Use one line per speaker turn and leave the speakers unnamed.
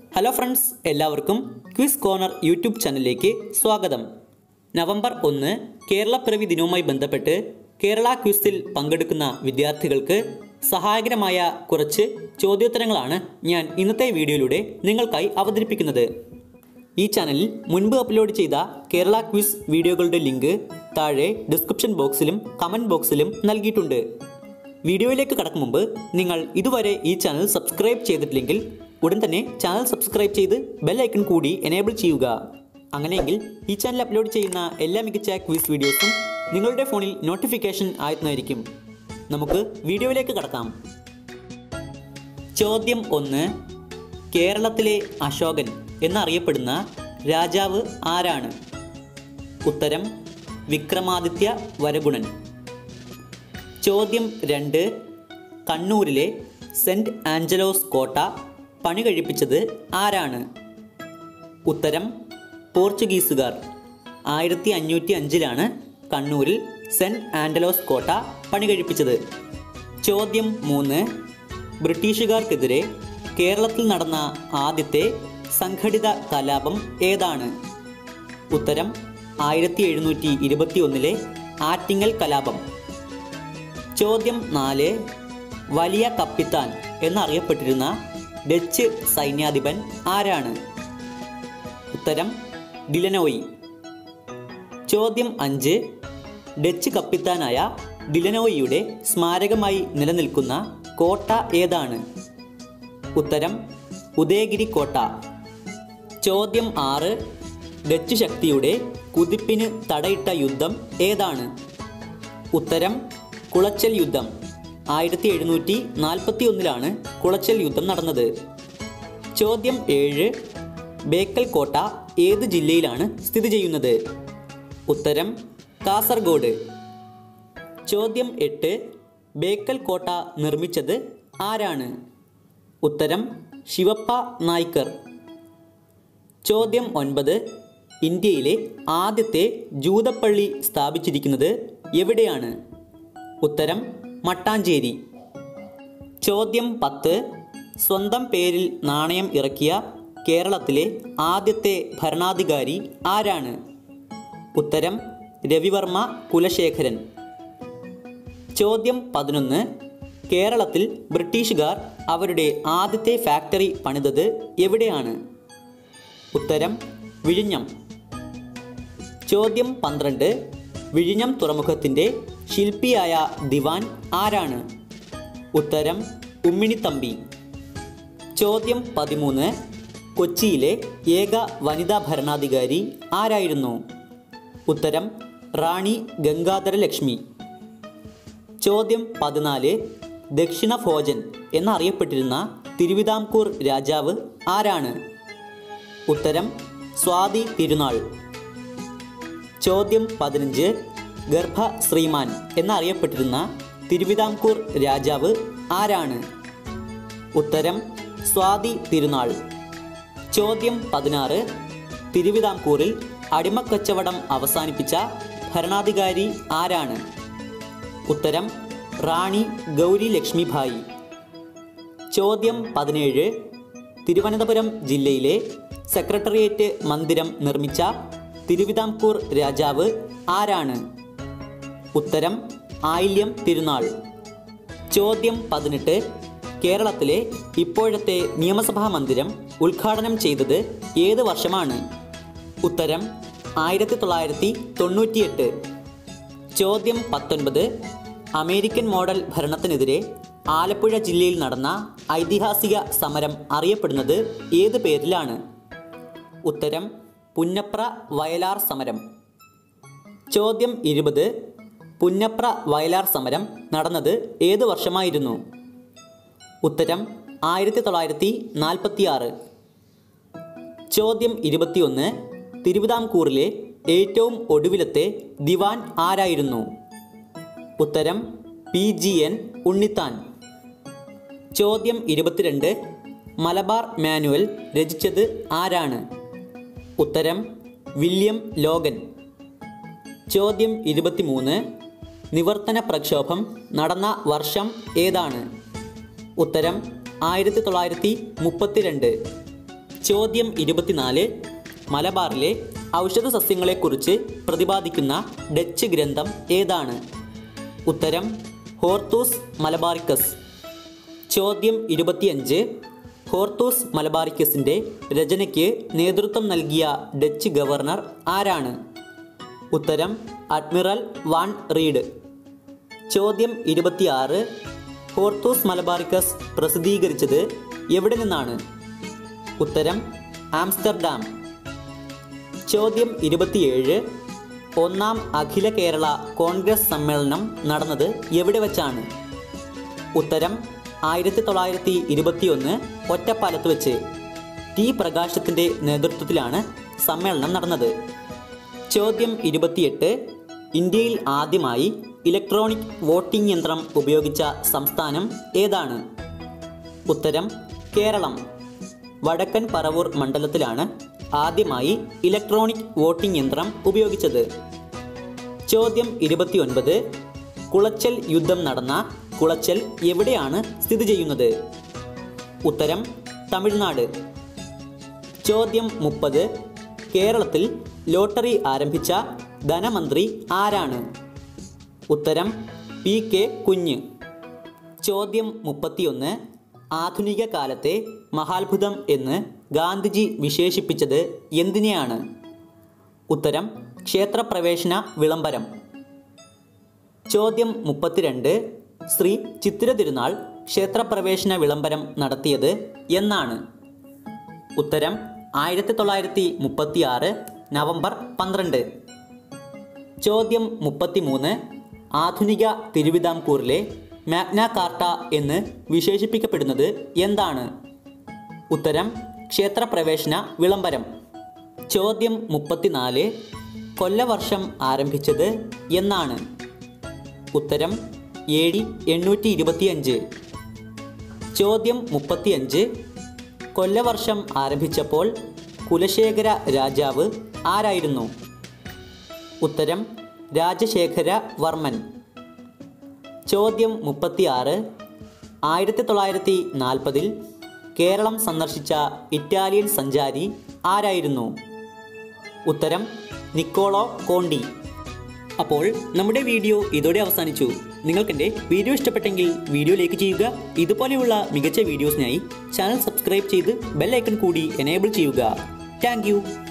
hello friends എല്ലാവർക്കും quiz corner YouTube ചാനലിലേക്ക് സ്വാഗതം നവംബർ ഒന്ന് കേരളപ്പിറവി ദിനവുമായി ബന്ധപ്പെട്ട് കേരള ക്വിസിൽ പങ്കെടുക്കുന്ന വിദ്യാർത്ഥികൾക്ക് സഹായകരമായ കുറച്ച് ചോദ്യോത്തരങ്ങളാണ് ഞാൻ ഇന്നത്തെ വീഡിയോയിലൂടെ നിങ്ങൾക്കായി അവതരിപ്പിക്കുന്നത് ഈ ചാനലിൽ മുൻപ് അപ്ലോഡ് ചെയ്ത കേരള ക്വിസ് വീഡിയോകളുടെ ലിങ്ക് താഴെ ഡിസ്ക്രിപ്ഷൻ ബോക്സിലും കമൻറ്റ് ബോക്സിലും നൽകിയിട്ടുണ്ട് വീഡിയോയിലേക്ക് കടക്കും മുമ്പ് നിങ്ങൾ ഇതുവരെ ഈ ചാനൽ സബ്സ്ക്രൈബ് ചെയ്തിട്ടില്ലെങ്കിൽ ഉടൻ തന്നെ ചാനൽ സബ്സ്ക്രൈബ് ചെയ്ത് ബെൽ ഐക്കൺ കൂടി എനേബിൾ ചെയ്യുക അങ്ങനെയെങ്കിൽ ഈ ചാനൽ അപ്ലോഡ് ചെയ്യുന്ന എല്ലാ മികച്ച ക്വിസ് വീഡിയോസും നിങ്ങളുടെ ഫോണിൽ നോട്ടിഫിക്കേഷൻ ആയെത്തുന്നതായിരിക്കും നമുക്ക് വീഡിയോയിലേക്ക് കടക്കാം ചോദ്യം ഒന്ന് കേരളത്തിലെ അശോകൻ എന്നറിയപ്പെടുന്ന രാജാവ് ആരാണ് ഉത്തരം വിക്രമാദിത്യ വരഗുണൻ ചോദ്യം രണ്ട് കണ്ണൂരിലെ സെൻറ് ആഞ്ചലോസ് കോട്ട പണി കഴിപ്പിച്ചത് ആരാണ് ഉത്തരം പോർച്ചുഗീസുകാർ ആയിരത്തി അഞ്ഞൂറ്റി അഞ്ചിലാണ് കണ്ണൂരിൽ സെൻറ് ആൻഡലോസ് കോട്ട പണി കഴിപ്പിച്ചത് ചോദ്യം മൂന്ന് ബ്രിട്ടീഷുകാർക്കെതിരെ കേരളത്തിൽ നടന്ന ആദ്യത്തെ സംഘടിത കലാപം ഏതാണ് ഉത്തരം ആയിരത്തി എഴുന്നൂറ്റി ഇരുപത്തി ഒന്നിലെ ആറ്റിങ്ങൽ കലാപം ചോദ്യം നാല് വലിയ കപ്പിത്താൻ എന്നറിയപ്പെട്ടിരുന്ന ഡച്ച് സൈന്യാധിപൻ ആരാണ് ഉത്തരം ഡിലനോയി ചോദ്യം അഞ്ച് ഡച്ച് കപ്പിത്താനായ ഡിലനോയിയുടെ സ്മാരകമായി നിലനിൽക്കുന്ന കോട്ട ഏതാണ് ഉത്തരം ഉദയഗിരി കോട്ട ചോദ്യം ആറ് ഡച്ച് ശക്തിയുടെ കുതിപ്പിന് തടയിട്ട യുദ്ധം ഏതാണ് ഉത്തരം കുളച്ചൽ യുദ്ധം ആയിരത്തി എഴുന്നൂറ്റി നാൽപ്പത്തി ഒന്നിലാണ് കുളച്ചൽ യുദ്ധം നടന്നത് ചോദ്യം ഏഴ് ബേക്കൽ കോട്ട ഏത് ജില്ലയിലാണ് സ്ഥിതി ചെയ്യുന്നത് ഉത്തരം കാസർഗോഡ് ചോദ്യം എട്ട് ബേക്കൽ കോട്ട നിർമ്മിച്ചത് ആരാണ് ഉത്തരം ശിവപ്പ നായ്ക്കർ ചോദ്യം ഒൻപത് ഇന്ത്യയിലെ ആദ്യത്തെ ജൂതപ്പള്ളി സ്ഥാപിച്ചിരിക്കുന്നത് എവിടെയാണ് ഉത്തരം മട്ടാഞ്ചേരി ചോദ്യം പത്ത് സ്വന്തം പേരിൽ നാണയം ഇറക്കിയ കേരളത്തിലെ ആദ്യത്തെ ഭരണാധികാരി ആരാണ് ഉത്തരം രവിവർമ്മ കുലശേഖരൻ ചോദ്യം പതിനൊന്ന് കേരളത്തിൽ ബ്രിട്ടീഷുകാർ അവരുടെ ആദ്യത്തെ ഫാക്ടറി പണിതത് എവിടെയാണ് ഉത്തരം വിഴിഞ്ഞം ചോദ്യം പന്ത്രണ്ട് വിഴിഞ്ഞം തുറമുഖത്തിൻ്റെ ശില്പിയായ ദിവാൻ ആരാണ് ഉത്തരം ഉമ്മിണിത്തമ്പി ചോദ്യം പതിമൂന്ന് കൊച്ചിയിലെ ഏക വനിതാ ഭരണാധികാരി ആരായിരുന്നു ഉത്തരം റാണി ഗംഗാധര ലക്ഷ്മി ചോദ്യം പതിനാല് ദക്ഷിണ ഭോജൻ എന്നറിയപ്പെട്ടിരുന്ന തിരുവിതാംകൂർ രാജാവ് ആരാണ് ഉത്തരം സ്വാതി തിരുനാൾ ചോദ്യം പതിനഞ്ച് ഗർഭ ശ്രീമാൻ എന്നറിയപ്പെട്ടിരുന്ന തിരുവിതാംകൂർ രാജാവ് ആരാണ് ഉത്തരം സ്വാതി തിരുനാൾ ചോദ്യം പതിനാറ് തിരുവിതാംകൂറിൽ അടിമക്കച്ചവടം അവസാനിപ്പിച്ച ഭരണാധികാരി ആരാണ് ഉത്തരം റാണി ഗൗരി ലക്ഷ്മിഭായി ചോദ്യം പതിനേഴ് തിരുവനന്തപുരം ജില്ലയിലെ സെക്രട്ടേറിയറ്റ് മന്ദിരം നിർമ്മിച്ച തിരുവിതാംകൂർ രാജാവ് ആരാണ് ഉത്തരം ആയില്യം തിരുനാൾ ചോദ്യം പതിനെട്ട് കേരളത്തിലെ ഇപ്പോഴത്തെ നിയമസഭാ മന്ദിരം ഉദ്ഘാടനം ചെയ്തത് ഏത് വർഷമാണ് ഉത്തരം ആയിരത്തി തൊള്ളായിരത്തി തൊണ്ണൂറ്റിയെട്ട് ചോദ്യം പത്തൊൻപത് അമേരിക്കൻ മോഡൽ ഭരണത്തിനെതിരെ ആലപ്പുഴ ജില്ലയിൽ നടന്ന ഐതിഹാസിക സമരം അറിയപ്പെടുന്നത് ഏത് പേരിലാണ് ഉത്തരം പുന്നപ്ര വയലാർ സമരം ചോദ്യം ഇരുപത് പുന്നപ്ര വയലാർ സമരം നടന്നത് ഏത് വർഷമായിരുന്നു ഉത്തരം ആയിരത്തി തൊള്ളായിരത്തി നാൽപ്പത്തി ആറ് ചോദ്യം ഇരുപത്തിയൊന്ന് തിരുവിതാംകൂറിലെ ഏറ്റവും ഒടുവിലത്തെ ദിവാൻ ആരായിരുന്നു ഉത്തരം പി ജി എൻ ഉണ്ണിത്താൻ ചോദ്യം ഇരുപത്തിരണ്ട് മലബാർ മാനുവൽ രചിച്ചത് ആരാണ് ഉത്തരം വില്യം ലോഗൻ ചോദ്യം ഇരുപത്തിമൂന്ന് നിവർത്തന പ്രക്ഷോഭം നടന്ന വർഷം ഏതാണ് ഉത്തരം ആയിരത്തി തൊള്ളായിരത്തി മുപ്പത്തിരണ്ട് ചോദ്യം ഇരുപത്തിനാല് മലബാറിലെ ഔഷധ സസ്യങ്ങളെക്കുറിച്ച് പ്രതിപാദിക്കുന്ന ഡച്ച് ഗ്രന്ഥം ഏതാണ് ഉത്തരം ഹോർത്തൂസ് മലബാറിക്കസ് ചോദ്യം ഇരുപത്തിയഞ്ച് ഹോർത്തൂസ് മലബാറിക്കസിൻ്റെ രചനയ്ക്ക് നേതൃത്വം നൽകിയ ഡച്ച് ഗവർണർ ആരാണ് ഉത്തരം അഡ്മിറൽ വാൻ റീഡ് ചോദ്യം ഇരുപത്തിയാറ് ഹോർത്തൂസ് മലബാറിക്കസ് പ്രസിദ്ധീകരിച്ചത് എവിടെ നിന്നാണ് ഉത്തരം ആംസ്റ്റർഡാം ചോദ്യം ഇരുപത്തിയേഴ് ഒന്നാം അഖില കേരള കോൺഗ്രസ് സമ്മേളനം നടന്നത് എവിടെ വച്ചാണ് ഉത്തരം ആയിരത്തി തൊള്ളായിരത്തി ഇരുപത്തിയൊന്ന് ഒറ്റപ്പാലത്ത് വെച്ച് ടി പ്രകാശത്തിൻ്റെ നേതൃത്വത്തിലാണ് സമ്മേളനം നടന്നത് ചോദ്യം ഇരുപത്തിയെട്ട് ഇന്ത്യയിൽ ആദ്യമായി ഇലക്ട്രോണിക് വോട്ടിംഗ് യന്ത്രം ഉപയോഗിച്ച സംസ്ഥാനം ഏതാണ് ഉത്തരം കേരളം വടക്കൻ പറവൂർ മണ്ഡലത്തിലാണ് ആദ്യമായി ഇലക്ട്രോണിക് വോട്ടിംഗ് യന്ത്രം ഉപയോഗിച്ചത് ചോദ്യം ഇരുപത്തിയൊൻപത് കുളച്ചൽ യുദ്ധം നടന്ന കുളച്ചൽ എവിടെയാണ് സ്ഥിതി ചെയ്യുന്നത് ഉത്തരം തമിഴ്നാട് ചോദ്യം മുപ്പത് കേരളത്തിൽ ലോട്ടറി ആരംഭിച്ച ധനമന്ത്രി ആരാണ് ഉത്തരം പി കെ കുഞ്ഞ് ചോദ്യം മുപ്പത്തിയൊന്ന് ആധുനിക കാലത്തെ മഹാത്ഭുതം എന്ന് ഗാന്ധിജി വിശേഷിപ്പിച്ചത് എന്തിനെയാണ് ഉത്തരം ക്ഷേത്രപ്രവേശന വിളംബരം ചോദ്യം മുപ്പത്തിരണ്ട് ശ്രീ ചിത്തിര തിരുനാൾ ക്ഷേത്രപ്രവേശന വിളംബരം നടത്തിയത് എന്നാണ് ഉത്തരം ആയിരത്തി തൊള്ളായിരത്തി മുപ്പത്തി ആറ് നവംബർ പന്ത്രണ്ട് ചോദ്യം മുപ്പത്തിമൂന്ന് ആധുനിക തിരുവിതാംകൂറിലെ മാഗ്ന കാർട്ട എന്ന് വിശേഷിപ്പിക്കപ്പെടുന്നത് എന്താണ് ഉത്തരം ക്ഷേത്രപ്രവേശന വിളംബരം ചോദ്യം മുപ്പത്തിനാല് കൊല്ലവർഷം ആരംഭിച്ചത് എന്നാണ് ഉത്തരം എ ഡി എണ്ണൂറ്റി ഇരുപത്തിയഞ്ച് ചോദ്യം മുപ്പത്തിയഞ്ച് കൊല്ലവർഷം ആരംഭിച്ചപ്പോൾ കുലശേഖര രാജാവ് ആരായിരുന്നു ഉത്തരം രാജശേഖര വർമ്മൻ ചോദ്യം മുപ്പത്തിയാറ് ആയിരത്തി തൊള്ളായിരത്തി നാൽപ്പതിൽ കേരളം സന്ദർശിച്ച ഇറ്റാലിയൻ സഞ്ചാരി ആരായിരുന്നു ഉത്തരം നിക്കോളോ കോണ്ടി അപ്പോൾ നമ്മുടെ വീഡിയോ ഇതോടെ അവസാനിച്ചു നിങ്ങൾക്കെൻ്റെ വീഡിയോ ഇഷ്ടപ്പെട്ടെങ്കിൽ വീഡിയോ ലൈക്ക് ചെയ്യുക ഇതുപോലെയുള്ള മികച്ച വീഡിയോസിനായി ചാനൽ സബ്സ്ക്രൈബ് ചെയ്ത് ബെൽ ഐക്കൺ കൂടി എനേബിൾ ചെയ്യുക താങ്ക്